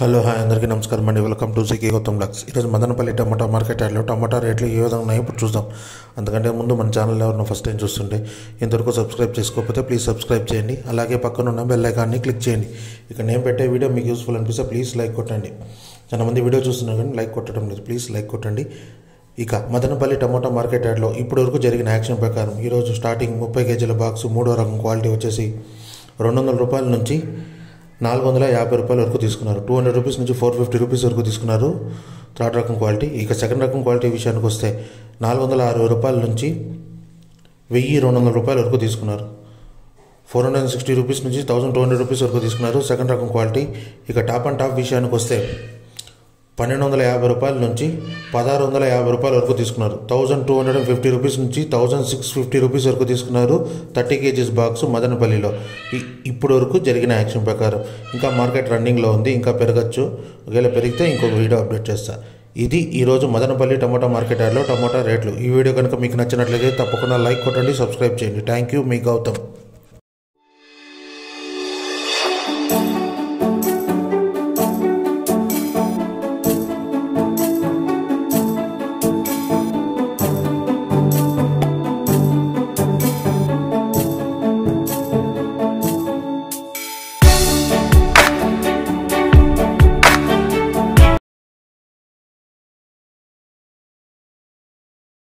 hello hi అందరికీ నమస్కారం అండి welcome to C K Gautam blogs ఈరోజు మదనపల్లి టమాటా మార్కెట్ యార్డ్లో టమాటా రేట్లు ఏ విధంగా ఉన్నాయో ఇప్పుడు చూద్దాం అందుకంటే ముందు మన ఛానల్ ఎవరైనా ఫస్ట్ టైం చూస్తుంటే ఇంతవరకు సబ్స్క్రైబ్ చేసుకోకపోతే ప్లీజ్ సబ్స్క్రైబ్ చేయండి అలాగే పక్కన ఉన్న బెల్ ఐకాన్ని క్లిక్ చేయండి ఇక నేను పెట్టే వీడియో మీకు యూస్ఫుల్ అనిపిస్తే ప్లీజ్ లైక్ కొట్టండి చాలా మంది వీడియో చూస్తున్నారు కానీ లైక్ కొట్టడం లేదు ప్లీజ్ లైక్ కొట్టండి ఇక మదనపల్లి టమాటా మార్కెట్ యార్డ్లో ఇప్పటివరకు జరిగిన యాక్షన్ ప్రకారం ఈరోజు స్టార్టింగ్ ముప్పై కేజీల బాక్స్ మూడో రకం క్వాలిటీ వచ్చేసి రెండు వందల రూపాయల నుంచి నాలుగు వందల యాభై రూపాయల వరకు తీసుకున్నారు టూ హండ్రెడ్ రూపీస్ నుంచి ఫోర్ ఫిఫ్టీ రూపీస్ వరకు తీసుకున్నారు థర్డ్ రకం క్వాలిటీ ఇక సెకండ్ రకం క్వాలిటీ విషయానికి వస్తే నాలుగు వందల అరవై రూపాయల నుంచి వెయ్యి రెండు వందల రూపాయల వరకు తీసుకున్నారు four hundred and sixty rupees నుంచి థౌసండ్ టూ హండ్రెడ్ రూపీస్ వరకు తీసుకున్నారు సెకండ్ రకం క్వాలిటీ ఇక టాప్ అండ్ టాప్ విషయానికి వస్తే పన్నెండు వందల యాభై రూపాయల నుంచి పదహారు వందల యాభై రూపాయల వరకు తీసుకున్నారు thousand two hundred and fifty rupees నుంచి థౌజండ్ సిక్స్ ఫిఫ్టీ రూపీస్ వరకు తీసుకున్నారు థర్టీ కేజీస్ బాక్స్ మదనపల్లిలో ఇ- ఇప్పుడు వరకు జరిగిన యాక్షన్ ప్రకారం ఇంకా మార్కెట్ రన్నింగ్లో ఉంది ఇంకా పెరగచ్చు ఒకవేళ పెరిగితే ఇంకొక వీడియో అప్డేట్ చేస్తా ఇది ఈరోజు మదనపల్లి టమాటా మార్కెట్ యార్డ్లో టమాటా రేట్లు ఈ వీడియో కనుక మీకు నచ్చినట్లయితే తప్పకుండా లైక్ కొట్టండి సబ్స్క్రైబ్ చేయండి థ్యాంక్ యూ మీ గౌతమ్